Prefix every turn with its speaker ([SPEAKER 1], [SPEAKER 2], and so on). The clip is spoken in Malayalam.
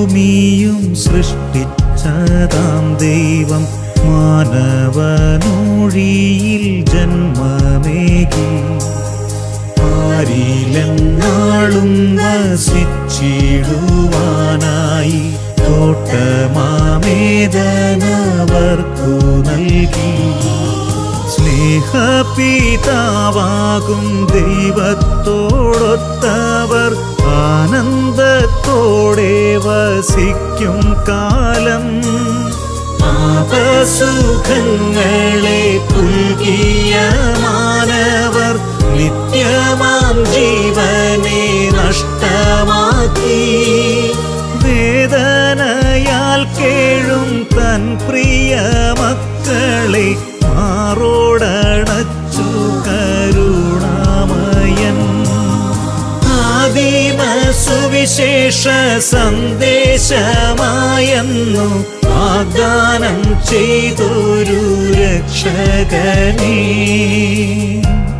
[SPEAKER 1] ഭൂമിയും സൃഷ്ടിച്ചതാം ദൈവം മാനവനൊഴിയിൽ ജന്മമേകി ആരിലെന്നാളും വസിച്ചിടുവാനായി തോട്ടമാമേദനവർക്കു നൽകി സ്നേഹപിതാവാകും ദൈവത്തോടൊത്തവർ ആനന്ദത്തോടെ വസിക്കും കാലം പാപസുഖങ്ങളെ പുൽകിയ മാനവർ നിത്യമാം ജീവനെ നഷ്ടമാക്കി വേദനയാൽ കേഴും തൻ പ്രിയ മക്കളെ മാറോടണച്ചു കരുണാമയൻ ആദിമ സുവിശേഷ സന്ദേശമായെന്നു വാഗ്ദാനം ചെയ്തൊരു രക്ഷകനേ